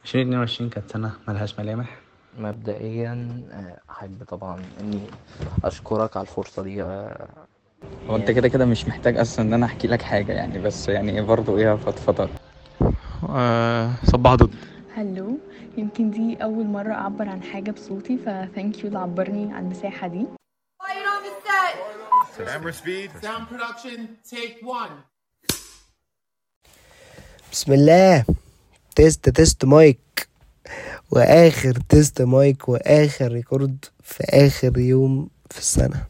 عشرين اتنين وعشرين كانت سنة ملهاش ملامح مبدئيا آه، احب طبعا اني اشكرك على الفرصه دي آه، هو انت كده كده مش محتاج اصلا ان انا احكي لك حاجه يعني بس يعني برضه ايه فضفضه آه، صباح ضد هلو يمكن دي أول مرة أعبر عن حاجة بصوتي فثانك يو لعبرني على المساحة دي Camera speed. Sound production. Take one. بسم الله تيست تيست مايك واخر تيست مايك واخر ريكورد في اخر يوم في السنة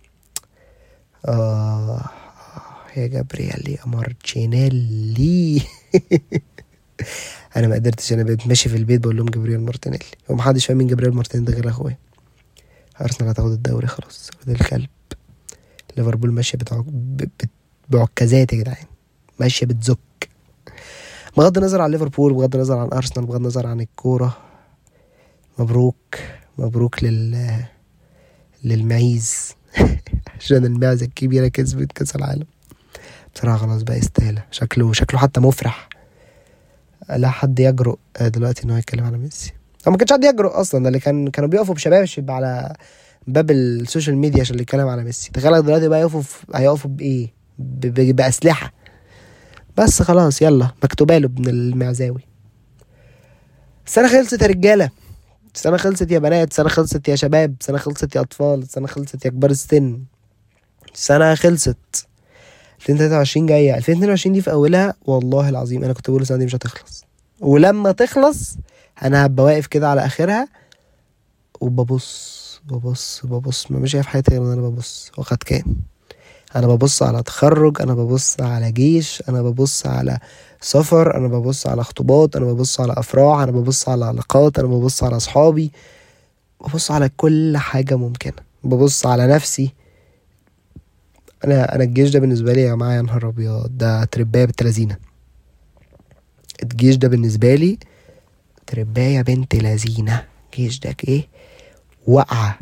آه يا جابرييلي يا مارتشينيلي انا ما قدرتش انا بقيت ماشي في البيت بقول لهم جابرييل مارتينيلي ومحدش فاهم مين جابرييل مارتينيلي ده غير اخويا ارسنال هتاخد الدوري خلاص ده الكلب ليفربول ماشيه بتعك... ب- ب- بعكازات يا جدعان ماشيه بتزك بغض النظر عن ليفربول بغض النظر عن ارسنال بغض النظر عن الكوره مبروك مبروك لل للمعيز عشان المعزه الكبيره كسبت كاس العالم بصراحه خلاص بقى يستاهل شكله شكله حتى مفرح لا حد يجرؤ دلوقتي ان هو يتكلم على ميسي هو ما كانش حد يجرؤ اصلا ده اللي كان كانوا بيقفوا بشباشب على باب السوشيال ميديا عشان يتكلم على ميسي تخيل دلوقتي بقى يقفوا في... هيقفوا بايه ب... ب... باسلحه بس خلاص يلا مكتوبه له ابن المعزاوي السنه خلصت يا رجاله السنه خلصت يا بنات السنه خلصت يا شباب السنه خلصت يا اطفال السنه خلصت يا كبار السن السنه خلصت 2023 جايه 2022 دي في اولها والله العظيم انا كنت بقول السنه دي مش هتخلص ولما تخلص انا هبقى واقف كده على اخرها وببص ببص ببص ما مش شايف حياتي غير ان انا ببص واخد كام انا ببص على تخرج انا ببص على جيش انا ببص على سفر انا ببص على خطوبات انا ببص على افراح انا ببص على علاقات انا ببص على اصحابي ببص على كل حاجه ممكنه ببص على نفسي انا انا الجيش ده بالنسبه لي يا جماعه يا نهار ابيض ده تربايه بنت لذينه الجيش ده بالنسبه لي تربايه بنت لذينه الجيش ده ايه وقعه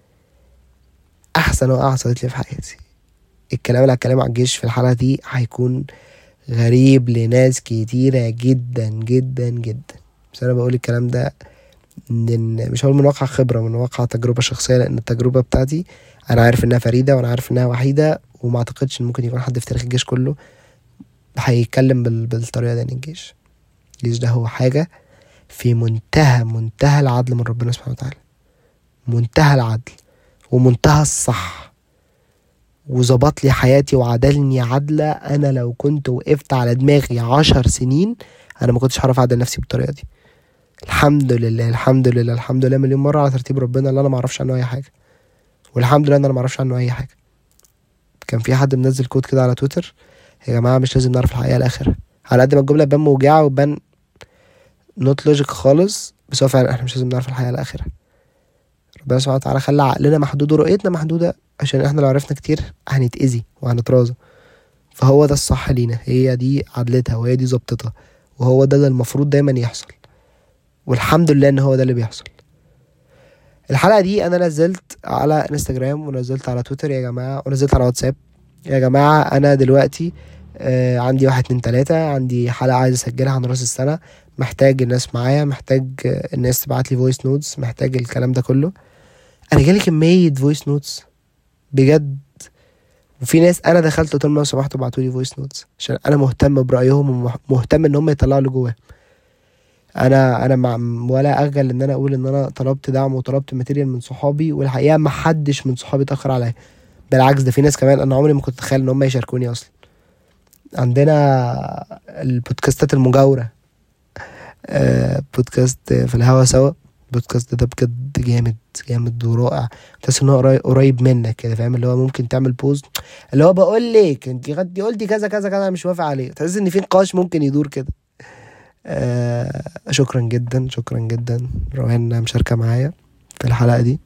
احسن وقعه حصلت لي في حياتي الكلام اللي هتكلمه على الجيش في الحلقه دي هيكون غريب لناس كتيرة جدا جدا جدا بس انا بقول الكلام ده من مش هقول من واقع خبرة من واقع تجربة شخصية لأن التجربة بتاعتي أنا عارف إنها فريدة وأنا عارف إنها وحيدة وما أعتقدش إن ممكن يكون حد في تاريخ الجيش كله هيتكلم بال... بالطريقة دي عن الجيش الجيش ده هو حاجة في منتهى منتهى العدل من ربنا سبحانه وتعالى منتهى العدل ومنتهى الصح وظبط لي حياتي وعدلني عدلة أنا لو كنت وقفت على دماغي عشر سنين أنا ما كنتش هعرف أعدل نفسي بالطريقة دي الحمد لله الحمد لله الحمد لله مليون مرة على ترتيب ربنا اللي أنا ما أعرفش عنه أي حاجة والحمد لله إن أنا ما أعرفش عنه أي حاجة كان في حد منزل كود كده على تويتر يا جماعة مش لازم نعرف الحقيقة الآخرة على قد ما الجملة تبان موجعة وتبان نوت لوجيك خالص بس هو فعلا احنا مش لازم نعرف الحقيقة الآخرة ربنا سبحانه وتعالى خلى عقلنا محدود ورؤيتنا محدودة عشان احنا لو عرفنا كتير هنتأذي وهنترازى فهو ده الصح لينا هي دي عدلتها وهي دي ظبطتها وهو ده اللي المفروض دايما يحصل والحمد لله ان هو ده اللي بيحصل الحلقة دي انا نزلت على انستجرام ونزلت على تويتر يا جماعة ونزلت على واتساب يا جماعة انا دلوقتي آه عندي واحد اتنين تلاتة عندي حلقة عايز اسجلها عن راس السنة محتاج الناس معايا محتاج آه، الناس تبعت لي فويس نوتس محتاج الكلام ده كله انا جالي كمية فويس نوتس بجد وفي ناس انا دخلت قلت لهم لو سمحتوا ابعتوا لي فويس نوتس عشان انا مهتم برايهم ومهتم ان هم يطلعوا اللي جواهم انا انا مع ولا اخجل ان انا اقول ان انا طلبت دعم وطلبت ماتيريال من صحابي والحقيقه ما حدش من صحابي اتاخر عليا بالعكس ده في ناس كمان انا عمري ما كنت اتخيل ان هم يشاركوني اصلا عندنا البودكاستات المجاوره آه، بودكاست في الهوا سوا البودكاست ده بجد جامد جامد ورائع تحس ان هو قريب- قريب منك كده فاهم اللي هو ممكن تعمل بوز اللي هو بقول لك انت غدي قلتي كذا كذا كذا انا مش موافق عليه تحس ان في نقاش ممكن يدور كده آه شكرا جدا شكرا جدا روان مشاركه معايا في الحلقه دي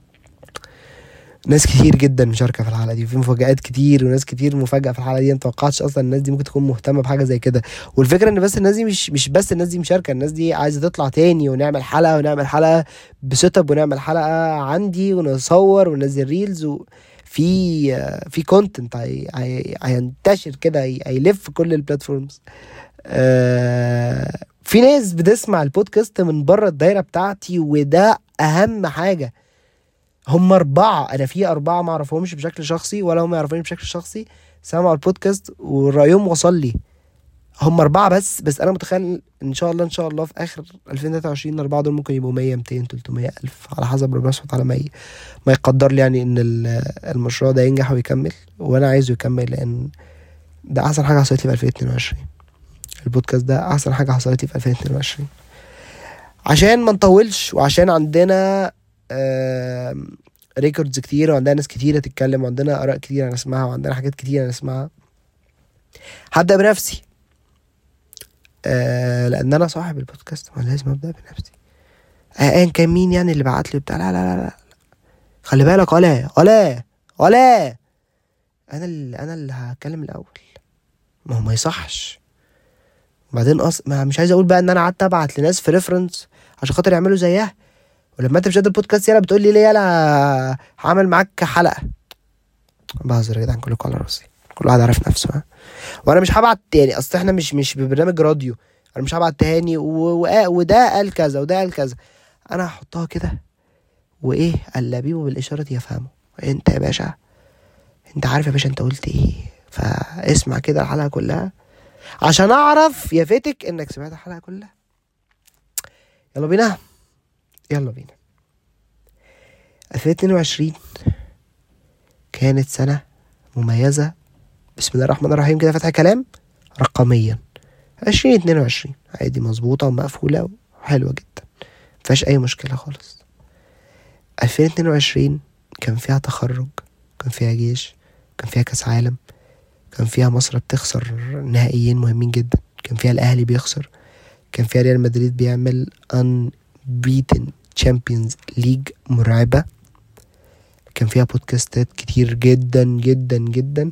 ناس كتير جدا مشاركه في الحلقه دي في مفاجآت كتير وناس كتير مفاجاه في الحلقه دي انا متوقعتش اصلا الناس دي ممكن تكون مهتمه بحاجه زي كده والفكره ان بس الناس دي مش مش بس الناس دي مشاركه الناس دي عايزه تطلع تاني ونعمل حلقه ونعمل حلقه بسيت اب ونعمل حلقه عندي ونصور وننزل ريلز و في في كونتنت هينتشر كده هي- هيلف كل البلاتفورمز آه في ناس بتسمع البودكاست من بره الدايره بتاعتي وده اهم حاجه هم اربعه انا في اربعه ما اعرفهمش بشكل شخصي ولا هم يعرفوني بشكل شخصي سمعوا البودكاست ورايهم وصل لي هم اربعه بس بس انا متخيل ان شاء الله ان شاء الله في اخر 2023 الاربعه دول ممكن يبقوا 100 200 300 الف على حسب ربنا سبحانه وتعالى ما ي- ما يقدر لي يعني ان ال- المشروع ده ينجح ويكمل وانا عايزه يكمل لان ده احسن حاجه حصلت لي في 2022 البودكاست ده احسن حاجه حصلت لي في 2022 عشان ما نطولش وعشان عندنا ريكوردز كتير وعندنا ناس كتيره تتكلم وعندنا اراء كتير هنسمعها وعندنا حاجات كتير هنسمعها هبدا بنفسي آه لان انا صاحب البودكاست وانا لازم ابدا بنفسي آه ايا كان مين يعني اللي بعت لي بتاع لا لا لا لا خلي بالك ولا ولا ولا انا اللي انا اللي هتكلم الاول ما هو ما يصحش وبعدين أص... ما مش عايز اقول بقى ان انا قعدت ابعت لناس في ريفرنس عشان خاطر يعملوا زيها ولما انت مش قادر البودكاست يلا بتقول لي ليه يلا هعمل معاك حلقه بهزر يا جدعان كلكم على راسي كل واحد عارف نفسه ها وانا مش هبعت تاني اصل احنا مش مش ببرنامج راديو انا مش هبعت تاني و... و... وده قال كذا وده قال كذا انا هحطها كده وايه اللبيب بالاشاره يفهمه انت يا باشا انت عارف يا باشا انت قلت ايه فاسمع كده الحلقه كلها عشان اعرف يا فتك انك سمعت الحلقه كلها يلا بينا يلا بينا 2022 كانت سنة مميزة بسم الله الرحمن الرحيم كده فتح كلام رقميا 2022 عادي مظبوطة ومقفولة وحلوة جدا مفيهاش أي مشكلة خالص 2022 كان فيها تخرج كان فيها جيش كان فيها كأس عالم كان فيها مصر بتخسر نهائيين مهمين جدا كان فيها الأهلي بيخسر كان فيها ريال مدريد بيعمل unbeaten Champions ليج مرعبة كان فيها بودكاستات كتير جدا جدا جدا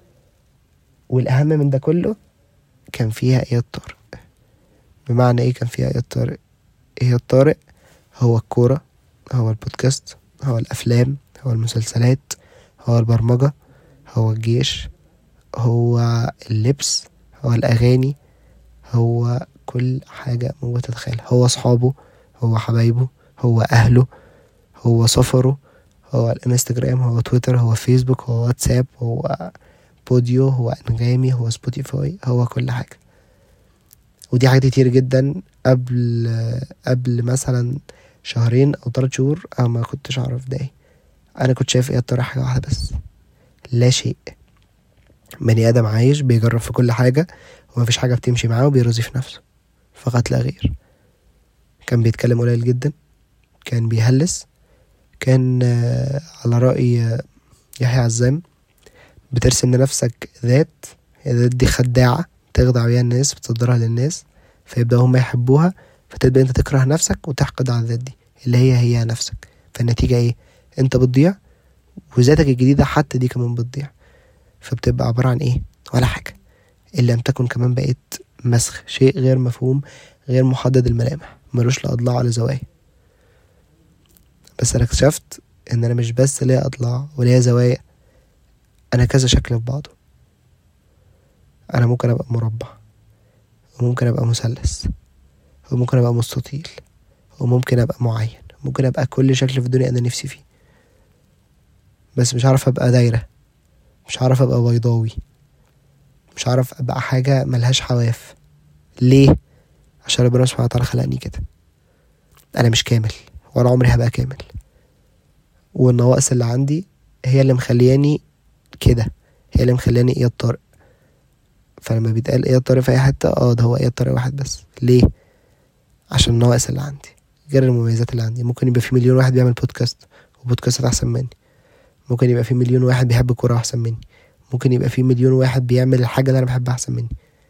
والأهم من ده كله كان فيها إياد طارق بمعنى إيه كان فيها إياد طارق إياد طارق هو الكورة هو البودكاست هو الأفلام هو المسلسلات هو البرمجة هو الجيش هو اللبس هو الأغاني هو كل حاجة ممكن تتخيلها هو أصحابه هو حبايبه هو أهله هو سفره هو الانستجرام هو تويتر هو فيسبوك هو واتساب هو بوديو هو انغامي هو سبوتيفاي هو كل حاجة ودي حاجات كتير جدا قبل قبل مثلا شهرين او ثلاث شهور انا ما كنتش اعرف ده ايه انا كنت شايف ايه الطريقة حاجة واحدة بس لا شيء بني ادم عايش بيجرب في كل حاجة ومفيش حاجة بتمشي معاه وبيرضي في نفسه فقط لا غير كان بيتكلم قليل جدا كان بيهلس كان آه، على رأي آه، يحيى عزام بترسم لنفسك ذات الذات دي خداعة تخدع بيها الناس بتصدرها للناس فيبدأوا هم يحبوها فتبدأ انت تكره نفسك وتحقد على الذات دي اللي هي هي نفسك فالنتيجة ايه انت بتضيع وذاتك الجديدة حتى دي كمان بتضيع فبتبقى عبارة عن ايه ولا حاجة إن لم تكن كمان بقيت مسخ شيء غير مفهوم غير محدد الملامح ملوش لا أضلاع ولا زوايا بس أنا اكتشفت إن أنا مش بس ليا أضلاع وليا زوايا أنا كذا شكل في بعضه أنا ممكن أبقى مربع وممكن أبقى مثلث وممكن أبقى مستطيل وممكن أبقى معين ممكن أبقى كل شكل في الدنيا أنا نفسي فيه بس مش عارف أبقى دايرة مش عارف أبقى بيضاوي مش عارف ابقى حاجة ملهاش حواف ليه عشان ربنا سبحانه وتعالى خلقني كده انا مش كامل ولا عمري هبقى كامل والنواقص اللي عندي هي اللي مخلياني كده هي اللي مخلياني اياد طارق فلما بيتقال اياد طارق في اي حتة اه ده هو اياد طارق واحد بس ليه عشان النواقص اللي عندي غير المميزات اللي عندي ممكن يبقى في مليون واحد بيعمل بودكاست وبودكاستات احسن مني ممكن يبقى في مليون واحد بيحب الكورة احسن مني ممكن يبقى في مليون واحد بيعمل الحاجة اللي أنا بحبها أحسن مني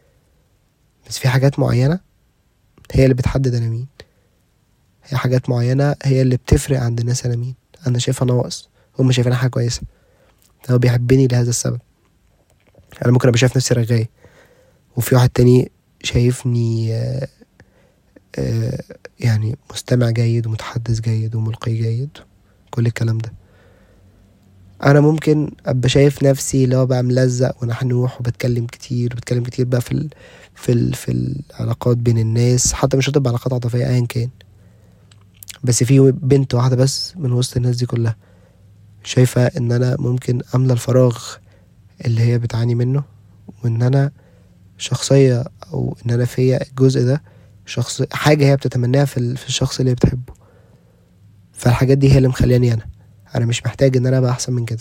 بس في حاجات معينة هي اللي بتحدد أنا مين هي حاجات معينة هي اللي بتفرق عند الناس أنا مين أنا شايفها ناقص هم شايفينها حاجة كويسة هو بيحبني لهذا السبب أنا ممكن أبقى شايف نفسي رغاي وفي واحد تاني شايفني آه، آه، يعني مستمع جيد ومتحدث جيد وملقي جيد كل الكلام ده انا ممكن ابقى شايف نفسي اللي هو بقى ملزق ونحنوح وبتكلم كتير بتكلم كتير بقى في ال... في ال... في العلاقات بين الناس حتى مش هتبقى علاقات عاطفيه ايا كان بس في بنت واحده بس من وسط الناس دي كلها شايفه ان انا ممكن املى الفراغ اللي هي بتعاني منه وان انا شخصيه او ان انا فيا الجزء ده شخص حاجه هي بتتمناها في, ال... في الشخص اللي هي بتحبه فالحاجات دي هي اللي مخلياني انا انا مش محتاج ان انا ابقى احسن من كده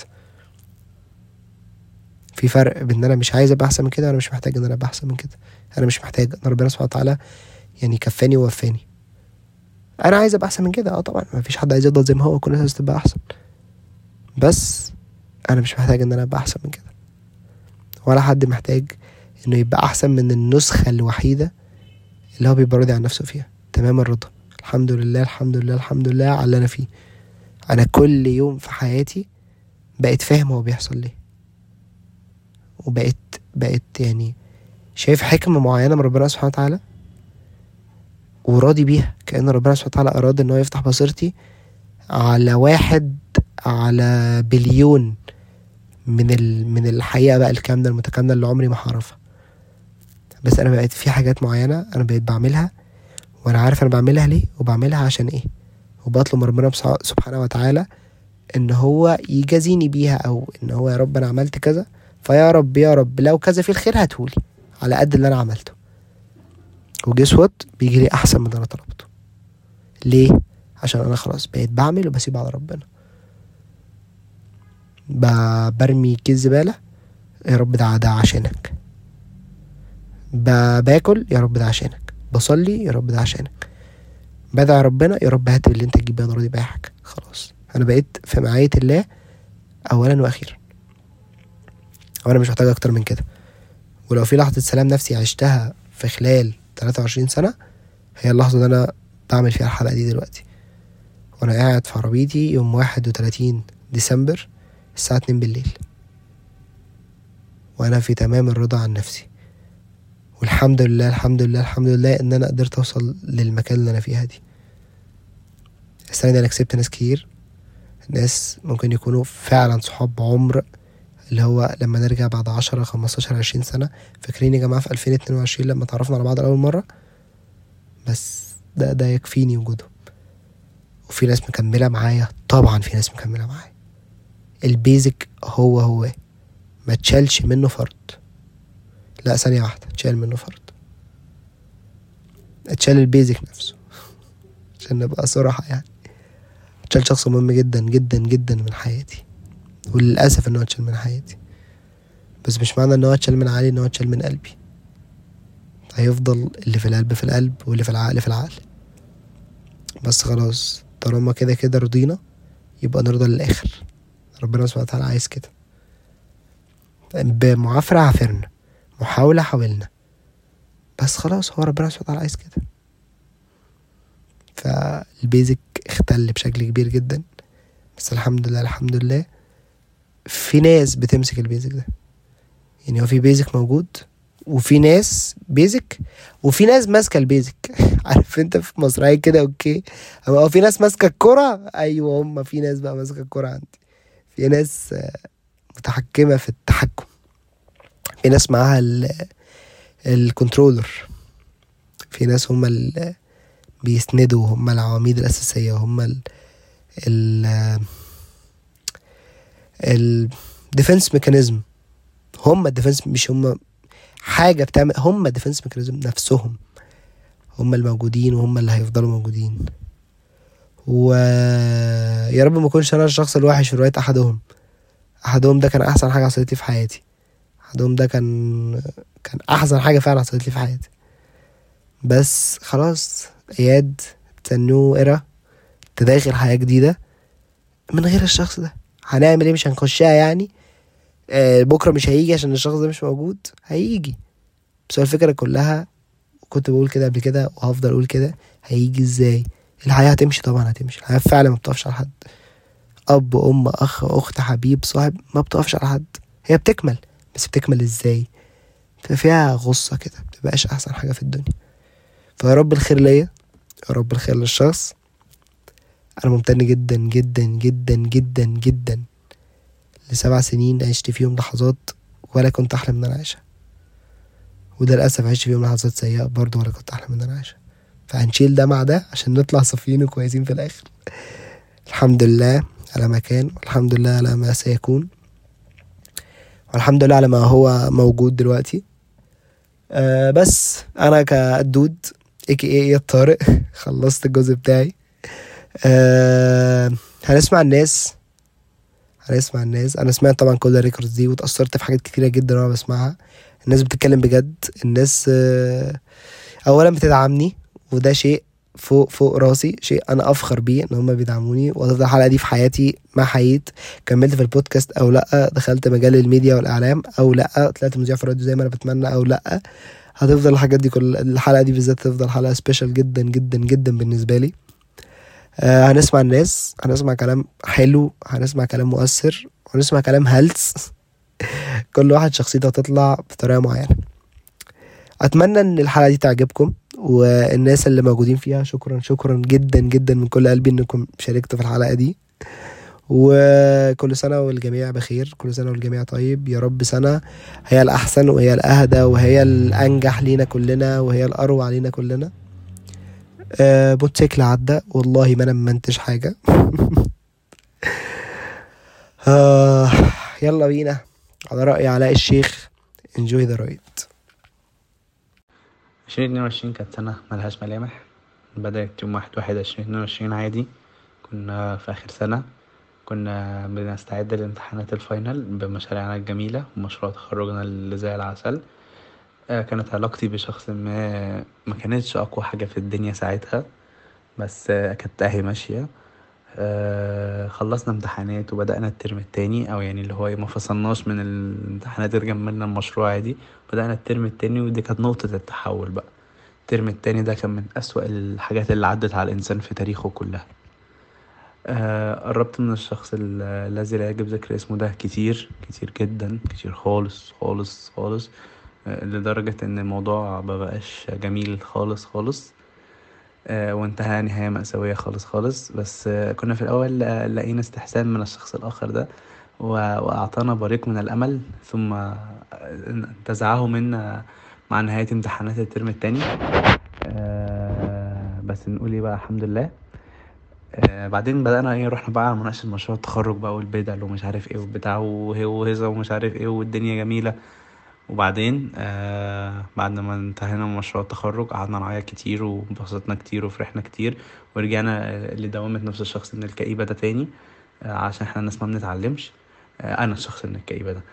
في فرق بين ان انا مش عايز ابقى احسن من كده وانا مش محتاج ان انا ابقى احسن من كده انا مش محتاج ان ربنا سبحانه وتعالى يعني كفاني ووفاني انا عايز ابقى احسن من كده اه طبعا ما فيش حد عايز يفضل زي ما هو كل الناس عايزة تبقى احسن بس انا مش محتاج ان انا ابقى احسن من كده ولا حد محتاج انه يبقى احسن من النسخة الوحيدة اللي هو بيبقى راضي عن نفسه فيها تمام الرضا الحمد لله الحمد لله الحمد لله على اللي انا فيه انا كل يوم في حياتي بقيت فاهم هو بيحصل ليه وبقيت بقيت يعني شايف حكمة معينة من ربنا سبحانه وتعالى وراضي بيها كأن ربنا سبحانه وتعالى أراد إن هو يفتح بصيرتي على واحد على بليون من ال... من الحقيقة بقى الكاملة المتكاملة اللي عمري ما هعرفها بس أنا بقيت في حاجات معينة أنا بقيت بعملها وأنا عارف أنا بعملها ليه وبعملها عشان إيه وبطلب من ربنا بص- سبحانه وتعالى ان هو يجازيني بيها او ان هو يا رب انا عملت كذا فيا رب يا رب لو كذا في الخير هاتهولي على قد اللي انا عملته وجيس وات بيجي لي احسن من اللي انا طلبته ليه عشان انا خلاص بقيت بعمل وبسيب على ربنا ب- برمي كيس زباله يا رب ده ده عشانك ب- باكل يا رب ده عشانك بصلي يا رب ده عشانك بدعي ربنا يا رب هات اللي انت تجيب انا راضي باي حاجه خلاص انا بقيت في معيه الله اولا واخيرا وانا مش محتاج اكتر من كده ولو في لحظه سلام نفسي عشتها في خلال 23 سنه هي اللحظه اللي انا بعمل فيها الحلقه دي دلوقتي وانا قاعد في عربيتي يوم 31 ديسمبر الساعه 2 بالليل وانا في تمام الرضا عن نفسي والحمد لله الحمد لله الحمد لله ان انا قدرت اوصل للمكان اللي انا فيها دي السنه دي انا كسبت ناس كتير ناس ممكن يكونوا فعلا صحاب عمر اللي هو لما نرجع بعد عشرة خمستاشر عشرين سنة فاكرين يا جماعة في ألفين اتنين وعشرين لما تعرفنا على بعض لأول مرة بس ده ده يكفيني وجودهم وفي ناس مكملة معايا طبعا في ناس مكملة معايا البيزك هو هو ما تشالش منه فرد لا ثانية واحدة اتشال منه فرد اتشال البيزك نفسه عشان نبقى صراحة يعني اتشال شخص مهم جدا جدا جدا من حياتي وللأسف ان هو اتشال من حياتي بس مش معنى ان هو اتشال من عقلي ان هو اتشال من قلبي هيفضل اللي في القلب في القلب واللي في العقل في العقل بس خلاص طالما كده كده رضينا يبقى نرضى للآخر ربنا سبحانه وتعالى عايز كده بمعافرة عافرنا محاولة حاولنا بس خلاص هو ربنا سبحانه وتعالى عايز كده فالبيزك اختل بشكل كبير جدا بس الحمد لله الحمد لله في ناس بتمسك البيزك ده يعني هو في بيزك موجود وفي ناس بيزك وفي ناس ماسكه البيزك عارف انت في مصراعي كده اوكي هو هو في ناس ماسكه الكرة ايوه هم في ناس بقى ماسكه الكرة عندي في ناس آه، متحكمه في التحكم في ناس معاها ال- الكنترولر في ناس هم اللي بيسندوا هم العواميد الأساسية هم ال ال ال defense mechanism هم الديفنس مش هم حاجة بتعمل هم الديفنس ميكانيزم نفسهم هم الموجودين وهم اللي هيفضلوا موجودين ويا رب ما اكونش انا الشخص الوحش في رواية احدهم احدهم ده كان احسن حاجة حصلت لي في حياتي احدهم ده كان كان احسن حاجة فعلا حصلت لي في حياتي بس خلاص اياد تنو ايرا تداخل حياة جديدة من غير الشخص ده هنعمل ايه مش هنخشها يعني آه بكرة مش هيجي عشان الشخص ده مش موجود هيجي بس هو الفكرة كلها كنت بقول كده قبل كده وهفضل اقول كده هيجي ازاي الحياة هتمشي طبعا هتمشي الحياة فعلا ما بتقفش على حد اب ام اخ اخت حبيب صاحب ما بتقفش على حد هي بتكمل بس بتكمل ازاي بتبقى فيها غصة كده مبتبقاش احسن حاجة في الدنيا فيا رب الخير ليا يا رب الخير للشخص انا ممتن جدا جدا جدا جدا جدا لسبع سنين عشت فيهم لحظات ولا كنت أحلم إن أنا أعيشها وده للأسف عشت فيهم لحظات سيئة برضه ولا كنت أحلم إن أنا أعيشها فهنشيل ده مع ده عشان نطلع صافيين وكويسين في الآخر الحمد لله على ما كان والحمد لله على ما سيكون والحمد لله على ما هو موجود دلوقتي أه بس انا كدود اي كي اي طارق خلصت الجزء بتاعي أه هنسمع الناس هنسمع الناس انا سمعت طبعا كل الريكوردز دي واتأثرت في حاجات كتيرة جدا وانا بسمعها الناس بتتكلم بجد الناس أه اولا بتدعمني وده شيء فوق فوق راسي شيء انا افخر بيه ان هم بيدعموني وهتفضل الحلقه دي في حياتي ما حييت كملت في البودكاست او لا دخلت مجال الميديا والاعلام او لا طلعت مذيع في الراديو زي ما انا بتمنى او لا هتفضل الحاجات دي كل الحلقه دي بالذات تفضل حلقه سبيشال جدا جدا جدا بالنسبه لي آه هنسمع الناس هنسمع كلام حلو هنسمع كلام مؤثر هنسمع كلام هلس كل واحد شخصيته هتطلع بطريقه معينه اتمنى ان الحلقه دي تعجبكم والناس اللي موجودين فيها شكرا شكرا جدا جدا من كل قلبي انكم شاركتوا في الحلقه دي وكل سنة والجميع بخير كل سنة والجميع طيب يا رب سنة هي الأحسن وهي الأهدى وهي الأنجح لينا كلنا وهي الأروع لينا كلنا آه موتوسيكل عدى والله ما أنا ممنتج حاجة آه يلا بينا على رأي علاء الشيخ enjoy the ride عشرين اتنين وعشرين كانت سنة ملهاش ملامح بدأت يوم واحد واحد عشرين اتنين وعشرين عادي كنا في آخر سنة كنا بنستعد لامتحانات الفاينل بمشاريعنا الجميلة ومشروع تخرجنا اللي زي العسل آه، كانت علاقتي بشخص ما ما كانتش أقوى حاجة في الدنيا ساعتها بس آه، كانت أهي ماشية آه، خلصنا امتحانات وبدأنا الترم التاني أو يعني اللي هو إيه، ما فصلناش من الامتحانات اللي كملنا المشروع عادي بدأنا الترم التاني ودي كانت نقطة التحول بقى الترم التاني ده كان من أسوأ الحاجات اللي عدت على الإنسان في تاريخه كلها آه، قربت من الشخص ال- الذي لا يجب ذكر اسمه ده كتير كتير جدا كتير خالص خالص خالص آه، لدرجة ان الموضوع مبقاش جميل خالص خالص آه، وانتهى نهاية مأساوية خالص خالص بس آه، كنا في الأول آه، لقينا استحسان من الشخص الآخر ده و- وأعطانا بريق من الأمل ثم آه، انتزعه منا مع نهاية امتحانات الترم التاني آه، بس نقول ايه بقى الحمد لله آه بعدين بدأنا ايه رحنا بقى على مناقشة مشروع التخرج بقى والبدل ومش عارف ايه وبتاع وهي وهذا ومش عارف ايه والدنيا جميلة وبعدين آه بعد ما انتهينا من مشروع التخرج قعدنا نعيط كتير وانبسطنا كتير وفرحنا كتير ورجعنا آه، لدوامة نفس الشخص من الكئيبة ده تاني آه عشان احنا الناس ما بنتعلمش آه انا الشخص من الكئيبة ده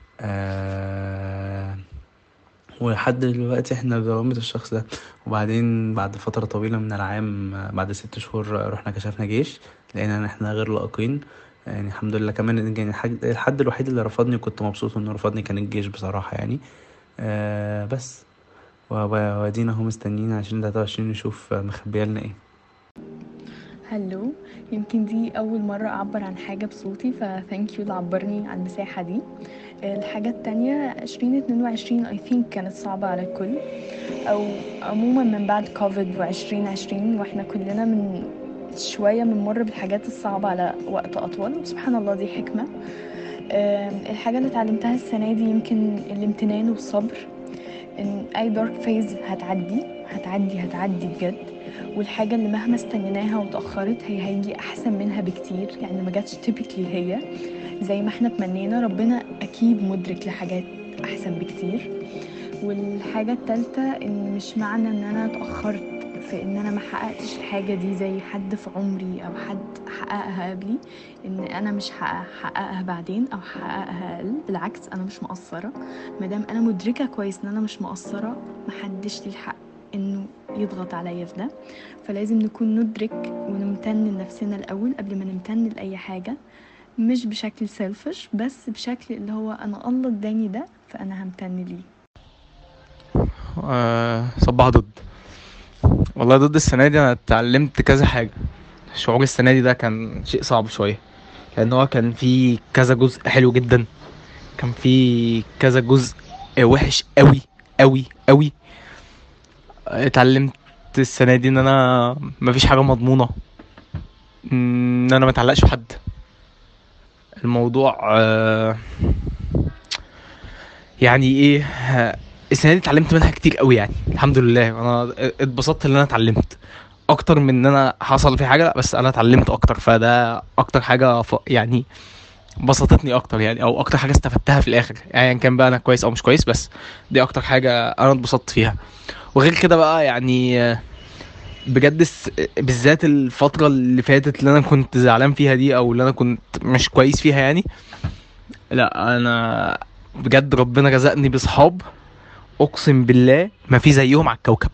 آه ولحد دلوقتي احنا في دوامة الشخص ده وبعدين بعد فترة طويلة من العام آه، بعد ست شهور رحنا كشفنا جيش لقينا ان احنا غير لائقين يعني الحمد لله كمان إن يعني الحاج- الحد الوحيد اللي رفضني وكنت مبسوط انه رفضني كان الجيش بصراحة يعني آه بس وب- وادينا اهو مستنيين عشرين تلاتة وعشرين نشوف آه، مخبيالنا ايه هلو يمكن دي أول مرة أعبر عن حاجة بصوتي فثانك يو اللي عبرني على المساحة دي الحاجة التانية عشرين اتنين وعشرين I think كانت صعبة على الكل أو عموما من بعد كوفيد وعشرين عشرين واحنا كلنا من شوية بنمر بالحاجات الصعبة على وقت أطول سبحان الله دي حكمة أم، الحاجة اللي اتعلمتها السنة دي يمكن الامتنان والصبر ان اي دارك فيز هتعدي هتعدي هتعدي بجد والحاجة اللي مهما استنيناها وتأخرت هي هيجي أحسن منها بكتير يعني ما جاتش تيبيكلي هي زي ما احنا تمنينا ربنا أكيد مدرك لحاجات أحسن بكتير والحاجة التالتة إن مش معنى إن أنا اتأخرت في إن أنا ما حققتش الحاجة دي زي حد في عمري أو حد حققها قبلي إن أنا مش هحققها بعدين أو هحققها أقل بالعكس أنا مش مقصرة مادام أنا مدركة كويس إن أنا مش مقصرة محدش ليه الحق إنه يضغط عليا في ده فلازم نكون ندرك ونمتن لنفسنا الأول قبل ما نمتن لأي حاجة مش بشكل سيلفش بس بشكل اللي هو أنا الله اداني ده فأنا همتن ليه آه صباح ضد والله ضد السنة دي أنا اتعلمت كذا حاجة شعور السنة دي ده كان شيء صعب شوية لأن هو كان فيه كذا جزء حلو جدا كان فيه كذا جزء وحش قوي قوي قوي اتعلمت السنة دي إن أنا مفيش حاجة مضمونة إن أنا متعلقش بحد الموضوع آه، يعني ايه آه، السنه دي اتعلمت منها كتير قوي يعني الحمد لله انا اتبسطت ان انا اتعلمت اكتر من ان انا حصل في حاجه لا بس انا اتعلمت اكتر فده اكتر حاجه ف... يعني بسطتني اكتر يعني او اكتر حاجه استفدتها في الاخر يعني يعني كان بقى انا كويس او مش كويس بس دي اكتر حاجه انا اتبسطت فيها وغير كده بقى يعني آه، بجد الس- بالذات الفتره اللي فاتت اللي انا كنت زعلان فيها دي او اللي انا كنت مش كويس فيها يعني لا انا بجد ربنا رزقني بصحاب اقسم بالله ما في زيهم على الكوكب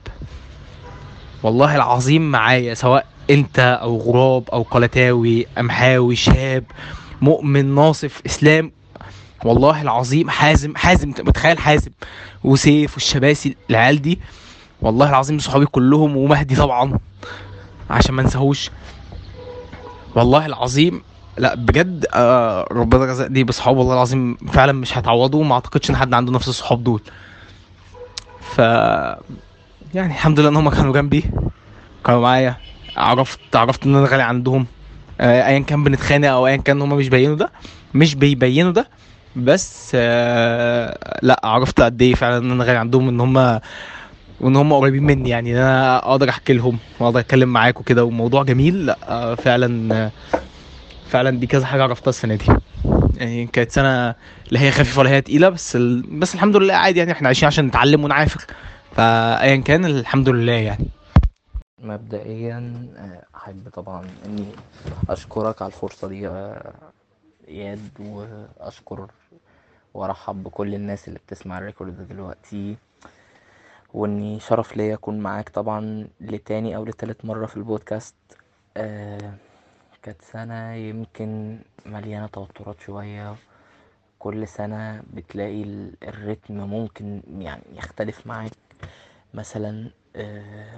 والله العظيم معايا سواء انت او غراب او قلتاوي امحاوي شهاب مؤمن ناصف اسلام والله العظيم حازم حازم انت متخيل حازم وسيف والشباسي العيال دي والله العظيم صحابي كلهم ومهدي طبعا عشان ما انساهوش والله العظيم لا بجد آه ربنا رزقني بصحاب والله العظيم فعلا مش هتعوضوا ما اعتقدش ان حد عنده نفس الصحاب دول ف يعني الحمد لله ان هم كانوا جنبي كانوا معايا عرفت عرفت ان انا غالي عندهم آه، ايا كان بنتخانق او ايا كان هم مش بيبينوا ده مش بيبينوا ده بس آه، لا عرفت قد ايه فعلا ان انا غالي عندهم ان هم وان هم قريبين مني يعني ان انا اقدر احكي لهم واقدر اتكلم معاك وكده وموضوع جميل لا آه، فعلا آه، فعلا دي كذا حاجه عرفتها السنه دي يعني كانت سنه لا هي خفيفه ولا هي تقيله بس ال... بس الحمد لله عادي يعني احنا عايشين عشان نتعلم ونعافر فايا كان الحمد لله يعني مبدئيا آه، احب طبعا اني اشكرك على الفرصه دي يا اياد واشكر وارحب بكل الناس اللي بتسمع الريكورد ده دلوقتي واني شرف ليا اكون معاك طبعا لتاني او لتالت مره في البودكاست آه كانت سنه يمكن مليانه توترات شويه كل سنه بتلاقي ال- الريتم ممكن يعني يختلف معاك مثلا آه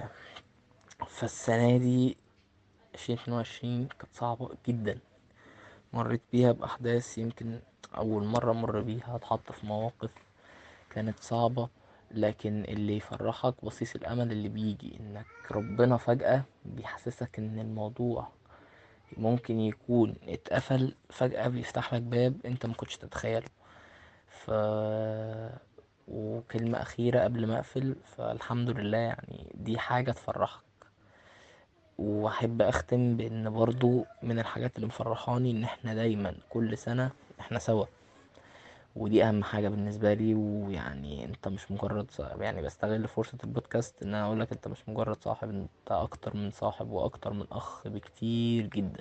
فالسنة دي عشرين اتنين وعشرين كانت صعبة جدا مريت بيها بأحداث يمكن أول مرة أمر بيها اتحط في مواقف كانت صعبة لكن اللي يفرحك بصيص الأمل اللي بيجي إنك ربنا فجأة بيحسسك إن الموضوع ممكن يكون اتقفل فجأة بيفتح لك باب انت ما كنتش تتخيله ف وكلمة أخيرة قبل ما أقفل فالحمد لله يعني دي حاجة تفرحك وأحب أختم بإن برضو من الحاجات اللي مفرحاني إن إحنا دايما كل سنة إحنا سوا ودي أهم حاجة بالنسبة لي ويعني أنت مش مجرد صاحب يعني بستغل فرصة البودكاست إن أنا أقولك أنت مش مجرد صاحب أنت أكتر من صاحب وأكتر من أخ بكتير جدا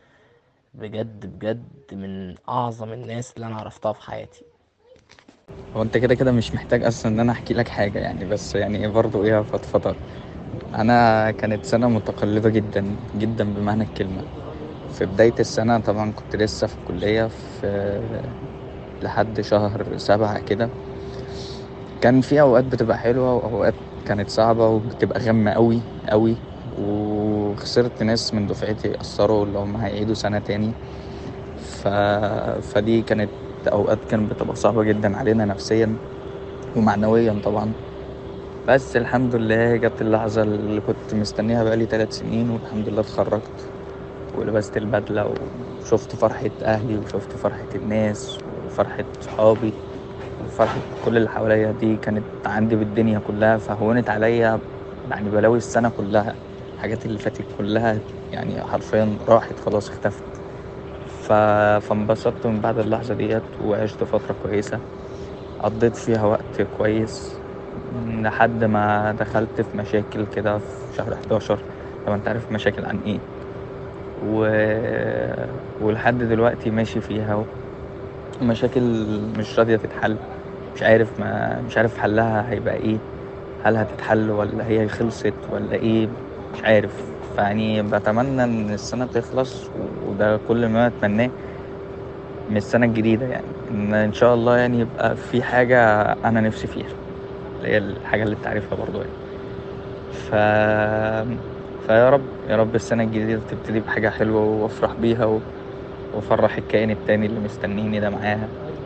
بجد بجد من أعظم الناس اللي أنا عرفتها في حياتي هو انت كده كده مش محتاج اصلا ان انا احكي لك حاجه يعني بس يعني برضه ايه فضفضه انا كانت سنه متقلبه جدا جدا بمعنى الكلمه في بدايه السنه طبعا كنت لسه في الكليه في لحد شهر سبعة كده كان في اوقات بتبقى حلوه واوقات كانت صعبه وبتبقى غامه قوي قوي وخسرت ناس من دفعتي اثروا اللي هم هيعيدوا سنه تاني ف... فدي كانت اوقات كانت بتبقى صعبه جدا علينا نفسيا ومعنويا طبعا بس الحمد لله جت اللحظه اللي كنت مستنيها بقالي ثلاث سنين والحمد لله اتخرجت ولبست البدله وشفت فرحه اهلي وشفت فرحه الناس وفرحه صحابي وفرحه كل اللي حواليا دي كانت عندي بالدنيا كلها فهونت عليا يعني بلاوي السنه كلها الحاجات اللي فاتت كلها يعني حرفيا راحت خلاص اختفت ف... فانبسطت من بعد اللحظة ديت وعشت فترة كويسة قضيت فيها وقت كويس لحد ما دخلت في مشاكل كده في شهر 11 طبعا انت عارف مشاكل عن ايه و... ولحد دلوقتي ماشي فيها ومشاكل مش راضية تتحل مش عارف ما مش عارف حلها هيبقى ايه هل هتتحل ولا هي خلصت ولا ايه مش عارف فيعني بتمنى ان السنة تخلص وده كل ما اتمناه من السنة الجديدة يعني ان ان شاء الله يعني يبقى في حاجة انا نفسي فيها اللي هي الحاجة اللي انت عارفها برضو يعني ف فيا رب يا رب السنة الجديدة تبتدي بحاجة حلوة وافرح بيها و... وافرح الكائن التاني اللي مستنيني ده معاها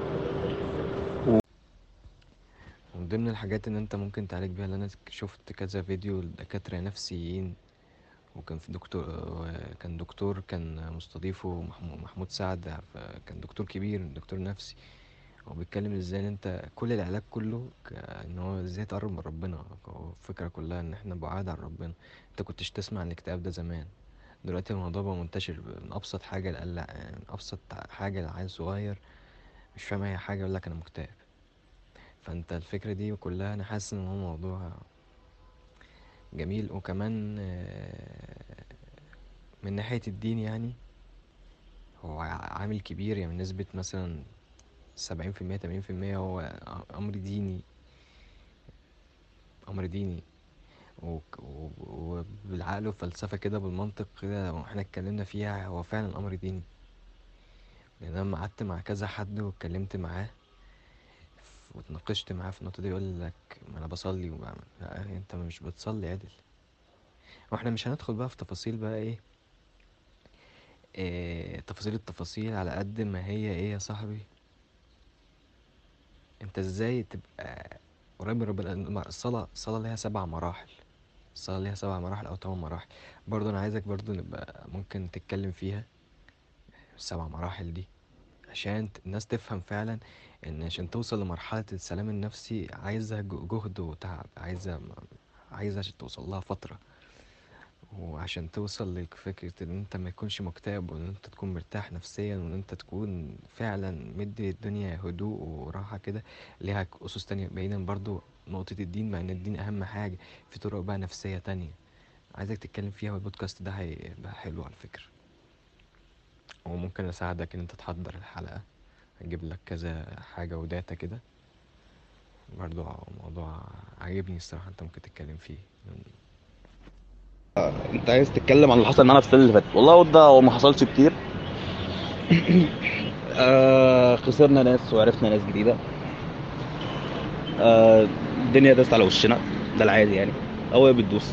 من ضمن الحاجات ان انت ممكن تعالج بيها اللي انا شفت كذا فيديو لدكاترة نفسيين وكان في دكتور كان دكتور كان مستضيفه محمو- محمود سعد ف- كان دكتور كبير دكتور نفسي هو بيتكلم ازاي ان انت كل العلاج كله ك- ان هو ازاي تقرب من ربنا هو الفكرة كلها ان احنا بعاد عن ربنا انت كنتش تسمع عن الاكتئاب ده زمان دلوقتي الموضوع بقى منتشر من ابسط حاجة لأقل يعني من ابسط حاجة لعيل صغير مش فاهم اي حاجة يقول لك انا مكتئب فانت الفكرة دي كلها انا حاسس ان هو موضوع جميل وكمان آه، من ناحية الدين يعني هو ع- عامل كبير يعني نسبة مثلا سبعين في المية تمانين في المية هو أمر ديني أمر ديني وك- و- وبالعقل والفلسفة كده بالمنطق كده لو احنا اتكلمنا فيها هو فعلا أمر ديني لأن أنا لما قعدت مع كذا حد واتكلمت معاه ف- واتناقشت معاه في النقطة دي يقول لك ما أنا بصلي وبعمل لا أنت مش بتصلي عدل واحنا مش هندخل بقى في تفاصيل بقى ايه إيه تفاصيل التفاصيل على قد ما هي ايه يا صاحبي انت ازاي تبقى قريب من ربنا لأن الصلاة الصلاة ليها سبع مراحل الصلاة ليها سبع مراحل أو تمن مراحل برضه أنا عايزك برضه نبقى ممكن تتكلم فيها السبع مراحل دي عشان ت- الناس تفهم فعلا إن عشان توصل لمرحلة السلام النفسي عايزة ج- جهد وتعب عايزة عايزة عشان توصل لها فترة وعشان توصل لفكرة ان انت ما يكونش مكتئب وان انت تكون مرتاح نفسيا وان انت تكون فعلا مدي الدنيا هدوء وراحة كده ليها اسس تانية بعيدا برضو نقطة الدين مع ان الدين اهم حاجة في طرق بقى نفسية تانية عايزك تتكلم فيها والبودكاست ده هيبقى حلو على فكرة وممكن اساعدك ان انت تحضر الحلقة هجيب لك كذا حاجة وداتا كده برضو موضوع عاجبني الصراحة انت ممكن تتكلم فيه انت عايز تتكلم عن اللي حصل معانا في السنه اللي فاتت والله ده هو ما حصلش كتير آه خسرنا ناس وعرفنا ناس جديده آه الدنيا داست على وشنا ده العادي يعني او هي بتدوس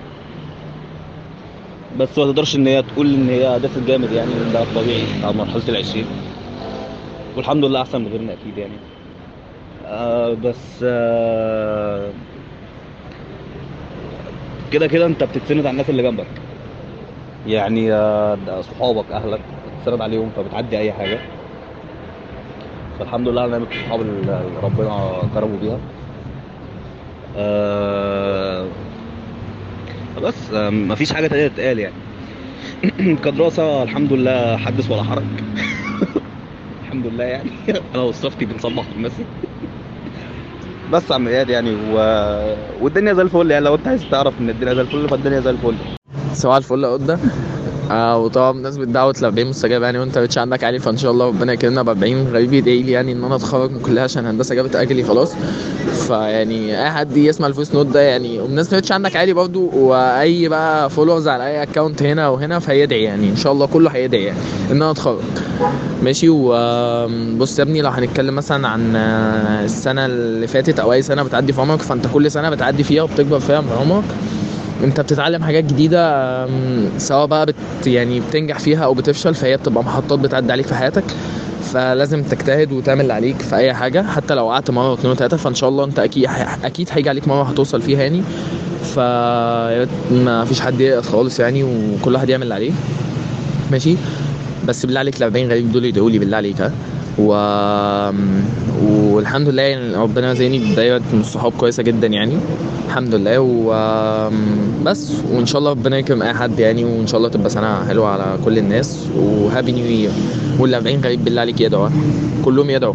بس ما تقدرش ان هي تقول ان هي داست جامد يعني لأن ده الطبيعي على مرحله العشرين والحمد لله احسن من غيرنا اكيد يعني آه بس آه كده كده انت بتتسند على الناس اللي جنبك يعني آه، ده صحابك اهلك بتتسند عليهم فبتعدي اي حاجه فالحمد لله على نعمه الصحاب اللي اللي ربنا كرمه بيها آه، بس آه، مفيش حاجه تانية تتقال يعني كدراسه الحمد لله حدث ولا حرج الحمد لله يعني انا وصفتي بنصبح في المسجد بس يا عم اياد يعني و... والدنيا زي الفل يعني لو انت عايز تعرف ان الدنيا زي الفل فالدنيا زي الفل صباح الفل يا قدة آه وطبعا بمناسبة دعوة ل 40 مستجابة يعني وانت مش عندك عالي فان شاء الله ربنا يكرمنا ب 40 غريب يدعي لي يعني ان انا اتخرج من الكلية عشان هندسة جابت اجلي خلاص فيعني اي حد يسمع الفويس نوت ده يعني وبمناسبة مش عندك عالي برضو واي بقى فولورز على اي اكونت هنا وهنا فيدعي يعني ان شاء الله كله هيدعي يعني ان انا اتخرج ماشي وبص يا ابني لو هنتكلم مثلا عن آه، السنة اللي فاتت او اي سنة بتعدي في عمرك فانت كل سنة بتعدي فيها وبتكبر فيها من عمرك انت بتتعلم حاجات جديده أم، سواء بقى بت يعني بتنجح فيها او بتفشل فهي بتبقى محطات بتعدي عليك في حياتك فلازم تجتهد وتعمل اللي عليك في اي حاجه حتى لو قعدت مره واثنين وثلاثه فان شاء الله انت اكيد اكيد هيجي عليك مره هتوصل فيها يعني ف ما فيش حد ييأس خالص يعني وكل واحد يعمل اللي عليه ماشي بس بالله عليك ال 40 غريب دول يدعوا لي بالله عليك ها و... والحمد لله يعني ربنا زيني بداية من الصحاب كويسة جدا يعني الحمد لله وبس وان شاء الله ربنا يكرم اي حد يعني وان شاء الله تبقى سنة حلوة على كل الناس وهابي نيو يير وال 40 غريب بالله عليك يدعوا ها؟ كلهم يدعوا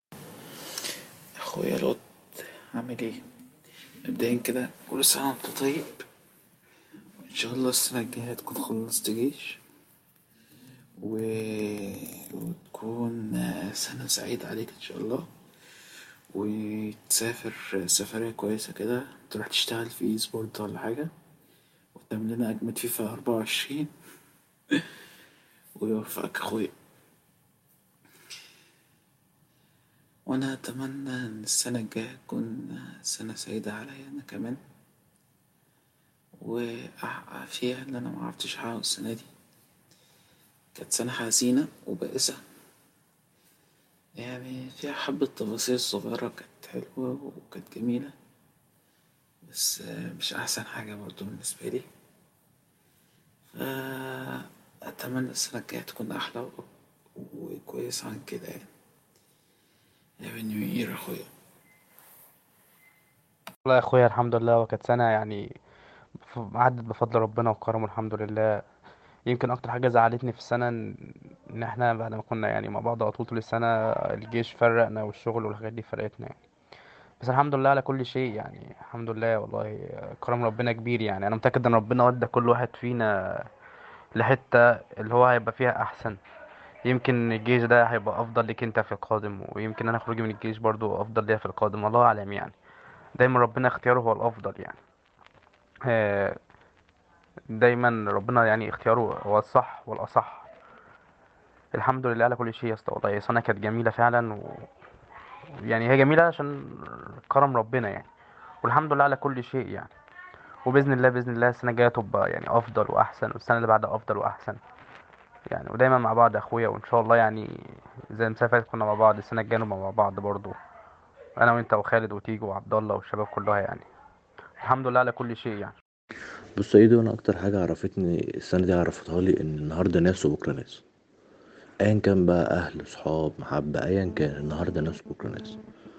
اخويا لوط عامل ايه مبدئيا كده كل سنة وانت طيب وان شاء الله السنة الجاية تكون خلصت جيش و... وتكون سنة سعيدة عليك ان شاء الله وتسافر سفرية كويسة كده تروح تشتغل في اي سبورت ولا حاجة وتعمل لنا أجمد فيفا أربعة وعشرين ويوفقك أخويا وأنا أتمنى إن السنة الجاية تكون سنة سعيدة عليا أنا كمان وأحقق فيها اللي أنا معرفتش أحققه السنة دي كانت سنة حزينة وبائسة يعني فيها حبة تفاصيل صغيرة كانت حلوة وكانت جميلة بس مش أحسن حاجة برضه بالنسبة لي أتمنى السنة الجاية تكون أحلى و- وكويسة عن كده يعني Have a new year أخويا والله يا اخويا الحمد لله وكانت سنة يعني ف- عدت بفضل ربنا وكرمه الحمد لله يمكن اكتر حاجة زعلتني في السنة ان إن احنا بعد ما كنا يعني مع بعض على طول طول السنة الجيش فرقنا والشغل والحاجات دي فرقتنا يعني بس الحمد لله على كل شيء يعني الحمد لله والله كرم ربنا كبير يعني انا متأكد ان ربنا ودى كل واحد فينا لحتة اللي هو هيبقى فيها احسن يمكن الجيش ده هيبقى افضل ليك انت في القادم ويمكن انا خروجي من الجيش برضو افضل ليا في القادم الله اعلم يعني دايما ربنا اختياره هو الافضل يعني آه، دايما ربنا يعني اختياره هو الصح والاصح الحمد لله على كل شيء يا اسطى والله السنه كانت جميله فعلا و... يعني هي جميله عشان كرم ربنا يعني والحمد لله على كل شيء يعني وباذن الله باذن الله السنه الجايه تبقى يعني افضل واحسن والسنه اللي بعدها افضل واحسن يعني ودايما مع بعض يا اخويا وان شاء الله يعني زي ما فاتت كنا مع بعض السنه الجايه نبقى مع بعض برضو انا وانت وخالد وتيجو وعبد الله والشباب كلها يعني الحمد لله على كل شيء يعني بص يا ايدي وانا اكتر حاجة عرفتني السنة دي عرفتها لي ان النهاردة ناس وبكرة ناس ايا كان بقى اهل صحاب محبة ايا كان النهاردة ناس وبكرة ناس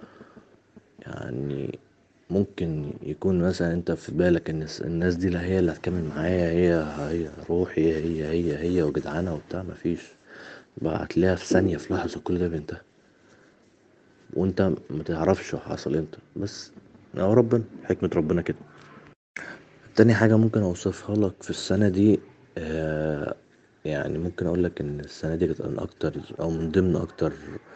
يعني ممكن يكون مثلا انت في بالك ان الس- الناس دي لا هي اللي هتكمل معايا هي هي روحي هي هي هي وجدعانة وبتاع مفيش بقى هتلاقيها في ثانية في لحظة كل ده بينتهي وانت متعرفش حصل امتى بس هو ربنا حكمة ربنا كده تاني حاجة ممكن أوصفها لك في السنة دي آه يعني ممكن أقول لك إن السنة دي كانت من أكتر أو من ضمن أكتر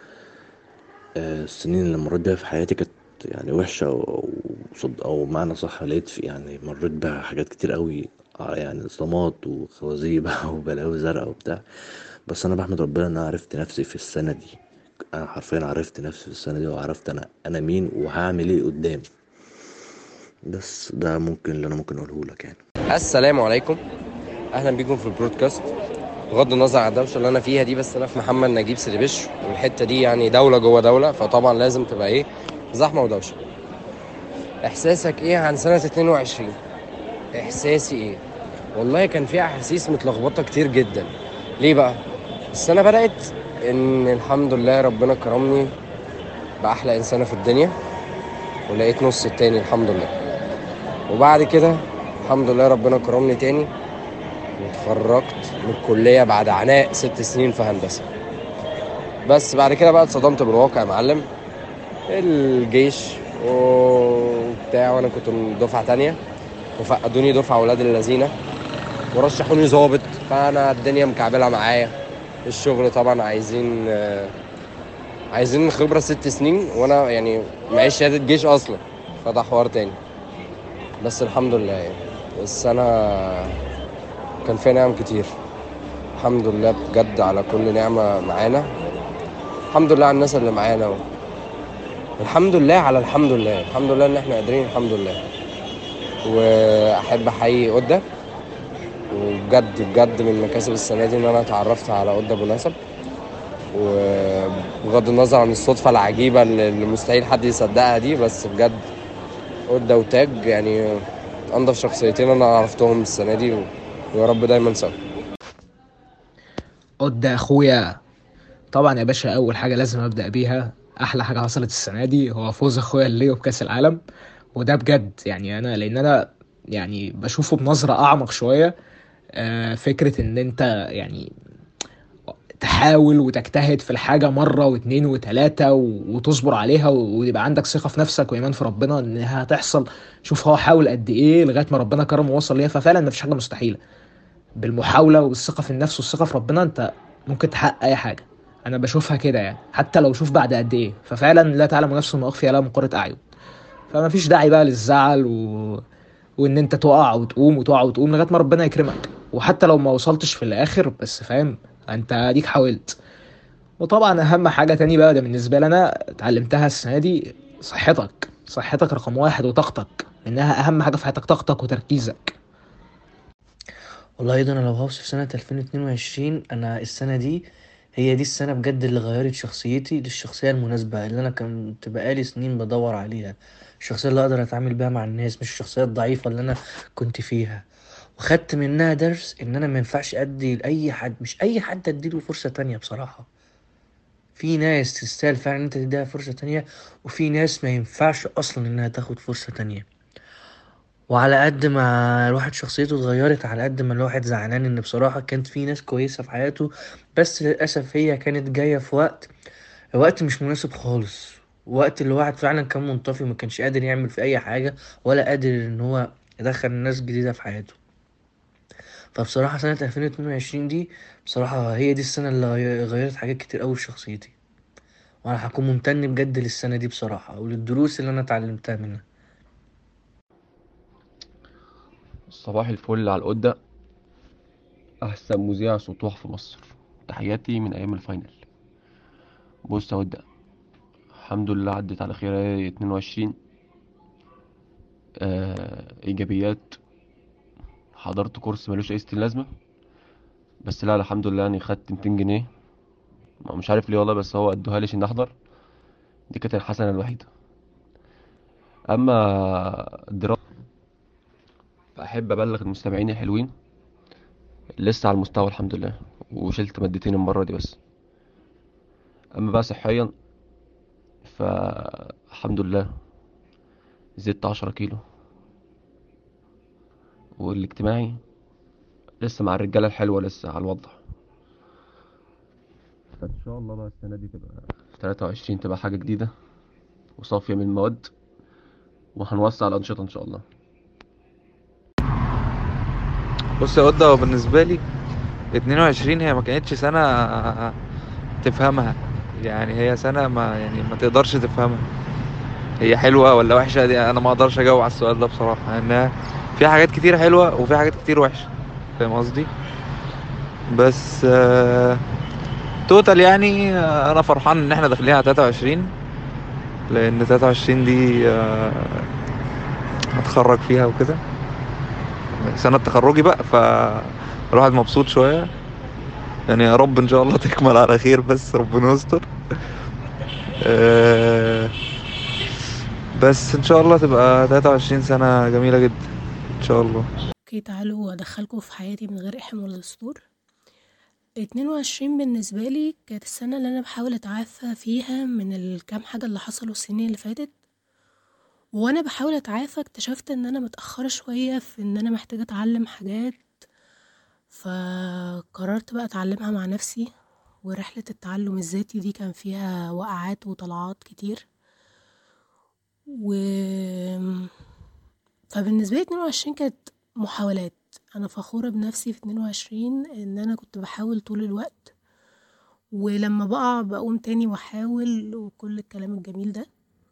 آه السنين اللي مريت بيها في حياتي كانت يعني وحشة أو صد أو معنى صح لقيت في يعني مريت بيها حاجات كتير قوي آه يعني صدمات وخوازيق بقى وبلاوي زرقاء وبتاع بس أنا بحمد ربنا إن أنا عرفت نفسي في السنة دي أنا حرفيا عرفت نفسي في السنة دي وعرفت أنا أنا مين وهعمل إيه قدام بس ده ممكن اللي أنا ممكن أقوله لك يعني السلام عليكم اهلا بيكم في البرودكاست بغض النظر عن الدوشه اللي انا فيها دي بس انا في محمد نجيب سربش والحته دي يعني دوله جوه دوله فطبعا لازم تبقى ايه زحمه ودوشه احساسك ايه عن سنه 22 احساسي ايه والله كان في احاسيس متلخبطه كتير جدا ليه بقى السنه بدات ان الحمد لله ربنا كرمني باحلى انسانه في الدنيا ولقيت نص التاني الحمد لله وبعد كده الحمد لله ربنا كرمني تاني واتخرجت من الكلية بعد عناء ست سنين في هندسة بس بعد كده بقى اتصدمت بالواقع يا معلم الجيش وبتاع وانا كنت من دفعة تانية وفقدوني دفعة ولاد اللذينة ورشحوني ظابط فانا الدنيا مكعبلة معايا الشغل طبعا عايزين آه، عايزين خبرة ست سنين وانا يعني معيش شهادة جيش اصلا فده حوار تاني بس الحمد لله يعني السنة كان فيها نعم كتير الحمد لله بجد على كل نعمة معانا الحمد لله على الناس اللي معانا الحمد لله على الحمد لله الحمد لله ان احنا قادرين الحمد لله واحب احيي قدة وبجد بجد من مكاسب السنة دي ان انا اتعرفت على قدة ابو نسب وبغض النظر عن الصدفة العجيبة اللي اللي مستحيل حد يصدقها دي بس بجد قدة وتاج يعني انضف شخصيتين انا عرفتهم السنة دي و... ويا رب دايما سوا قد اخويا طبعا يا باشا اول حاجه لازم ابدا بيها احلى حاجه حصلت السنه دي هو فوز اخويا الليو بكاس العالم وده بجد يعني انا لان انا يعني بشوفه بنظره اعمق شويه آه، فكره ان انت يعني تحاول وتجتهد في الحاجة مرة واتنين وتلاتة و- وتصبر عليها و- ويبقى عندك ثقة في نفسك وإيمان في ربنا إنها هتحصل شوف هو حاول قد إيه لغاية ما ربنا كرمه ووصل ليها ففعلا مفيش حاجة مستحيلة بالمحاولة والثقة في النفس والثقة في ربنا أنت ممكن تحقق أي حاجة أنا بشوفها كده يعني حتى لو شوف بعد قد إيه ففعلا لا تعلم نفس ما أخفي لها من قرة أعين فمفيش داعي بقى للزعل و... وإن أنت تقع وتقوم وتقع وتقوم لغاية ما ربنا يكرمك وحتى لو ما وصلتش في الآخر بس فاهم أنت أديك حاولت وطبعا اهم حاجه تاني بقى ده بالنسبه لي انا اتعلمتها السنه دي صحتك صحتك رقم واحد وطاقتك انها اهم حاجه في حياتك طاقتك وتركيزك والله ايضا انا لو هوصف سنة 2022 انا السنة دي هي دي السنة بجد اللي غيرت شخصيتي للشخصية المناسبة اللي انا كنت بقالي سنين بدور عليها الشخصية اللي اقدر اتعامل بيها مع الناس مش الشخصية الضعيفة اللي انا كنت فيها وخدت منها درس ان انا ما ينفعش ادي لاي حد مش اي حد اديله فرصة تانية بصراحة في ناس تستاهل فعلا ان انت تديها فرصة تانية وفي ناس ما ينفعش اصلا انها تاخد فرصة تانية وعلى قد ما الواحد شخصيته اتغيرت على قد ما الواحد زعلان ان بصراحة كانت في ناس كويسة في حياته بس للأسف هي كانت جاية في وقت وقت مش مناسب خالص وقت اللي الواحد فعلا كان منطفي وما كانش قادر يعمل في اي حاجة ولا قادر ان هو يدخل ناس جديدة في حياته فبصراحة سنة 2022 دي بصراحة هي دي السنة اللي غي- غيرت حاجات كتير أوي في شخصيتي وأنا هكون ممتن بجد للسنة دي بصراحة وللدروس اللي أنا اتعلمتها منها صباح الفل على القدة أحسن مذيع سطوح في مصر تحياتي من أيام الفاينل بص يا ودة الحمد لله عدت على خير اهي 22 آه إيجابيات حضرت كورس ملوش أي ستين لازمة بس لا الحمد لله يعني خدت 200 جنيه ما- مش عارف ليه والله بس هو ادوها لي عشان أحضر دي كانت الحسنة الوحيدة أما الدراسة فأحب أبلغ المستمعين الحلوين لسه على المستوى الحمد لله وشلت مادتين المرة دي بس أما بقى صحيا فالحمد لله زدت عشرة كيلو والاجتماعي لسه مع الرجالة الحلوة لسه على الوضع فإن شاء الله بقى السنة دي تبقى في 23 تبقى حاجة جديدة وصافية من المواد وهنوسع الأنشطة إن شاء الله بص يا وده هو بالنسبة لي 22 هي ما كانتش سنة تفهمها يعني هي سنة ما يعني ما تقدرش تفهمها هي حلوة ولا وحشة دي أنا ما أقدرش أجاوب على السؤال ده بصراحة لأنها في حاجات كتير حلوة وفي حاجات كتير وحشة فاهم قصدي بس آه، توتال يعني آه، أنا فرحان إن إحنا داخلين على 23 لأن 23 دي آه، هتخرج فيها وكده سنة تخرجي بقى فالواحد مبسوط شوية يعني يا رب ان شاء الله تكمل على خير بس ربنا يستر آه، بس ان شاء الله تبقى 23 سنة جميلة جدا ان شاء الله اوكي تعالوا ادخلكم في حياتي من غير احم ولا دستور اتنين وعشرين بالنسبة لي كانت السنة اللي أنا بحاول أتعافى فيها من الكام حاجة اللي حصلوا السنين اللي فاتت وأنا بحاول أتعافى اكتشفت إن أنا متأخرة شوية في إن أنا محتاجة أتعلم حاجات فقررت بقى أتعلمها مع نفسي ورحلة التعلم الذاتي دي كان فيها وقعات وطلعات كتير و فبالنسبة لي اتنين وعشرين كانت محاولات أنا فخورة بنفسي في اتنين وعشرين إن أنا كنت بحاول طول الوقت ولما بقع بقوم تاني وأحاول وكل الكلام الجميل ده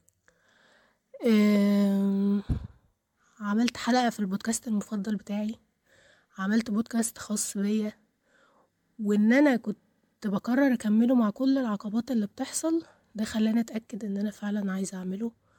أم، عملت حلقة في البودكاست المفضل بتاعي عملت بودكاست خاص بيا وإن أنا كنت بقرر أكمله مع كل العقبات اللي بتحصل ده خلاني أتأكد إن أنا فعلا عايزة أعمله